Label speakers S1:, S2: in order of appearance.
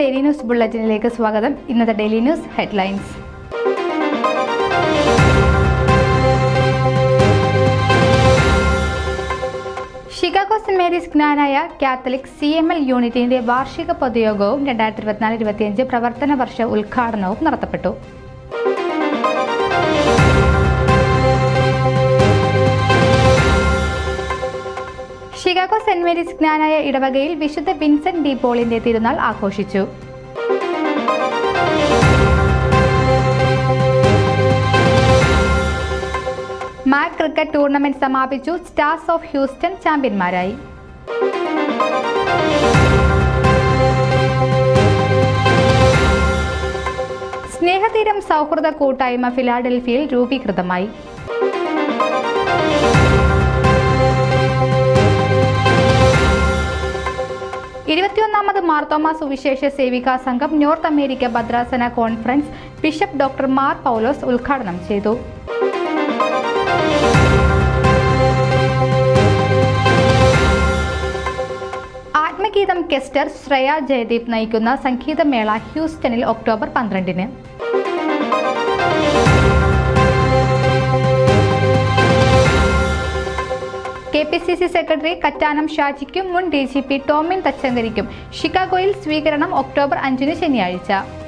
S1: daily news ബുള്ളറ്റിനിലേക്ക് സ്വാഗതം ഇന്നത്തെ daily news headlines Chicago saint Mary's Knanaya Catholic C M L യൂണിറ്റിന്റെ വാർഷിക പൊതുയോഗവും രണ്ടായിരത്തി ഇരുപത്തിനാല് ഇരുപത്തിയഞ്ച് പ്രവർത്തന വർഷ ഉദ്ഘാടനവും നടത്തപ്പെട്ടു ഷിക്കാഗോ സെന്റ് മേരീസ് ജ്ഞാനായ ഇടവകയിൽ വിശുദ്ധ വിൻസെന്റ് ഡി പോളിന്റെ തിരുനാൾ ആഘോഷിച്ചു മാക് ക്രിക്കറ്റ് ടൂർണമെന്റ് സമാപിച്ചു സ്റ്റാർസ് ഓഫ് ഹ്യൂസ്റ്റൺ ചാമ്പ്യന്മാരായി സ്നേഹതീരം സൗഹൃദ കൂട്ടായ്മ ഫിലാഡൽഫിയയിൽ രൂപീകൃതമായി ഇരുപത്തിയൊന്നാമത് മാർത്തോമ സുവിശേഷ സേവികാ സംഘം നോർത്ത് അമേരിക്ക ഭദ്രാസന conference bishop doctor Mar Paulose ഉദ്ഘാടനം ചെയ്തു ആത്മഗീതം കെസ്റ്റർ ശ്രേയ ജയദീപ് നയിക്കുന്ന സംഗീതമേള ഹ്യൂസ്റ്റണിൽ ഒക്ടോബർ പന്ത്രണ്ടിന് K P C C secretary Kattanam ഷാജിക്കും മുൻ ഡി ജി പി ടോമിൻ തച്ചങ്കരിക്കും ഷിക്കാഗോയിൽ സ്വീകരണം ഒക്ടോബർ അഞ്ചിന് ശനിയാഴ്ച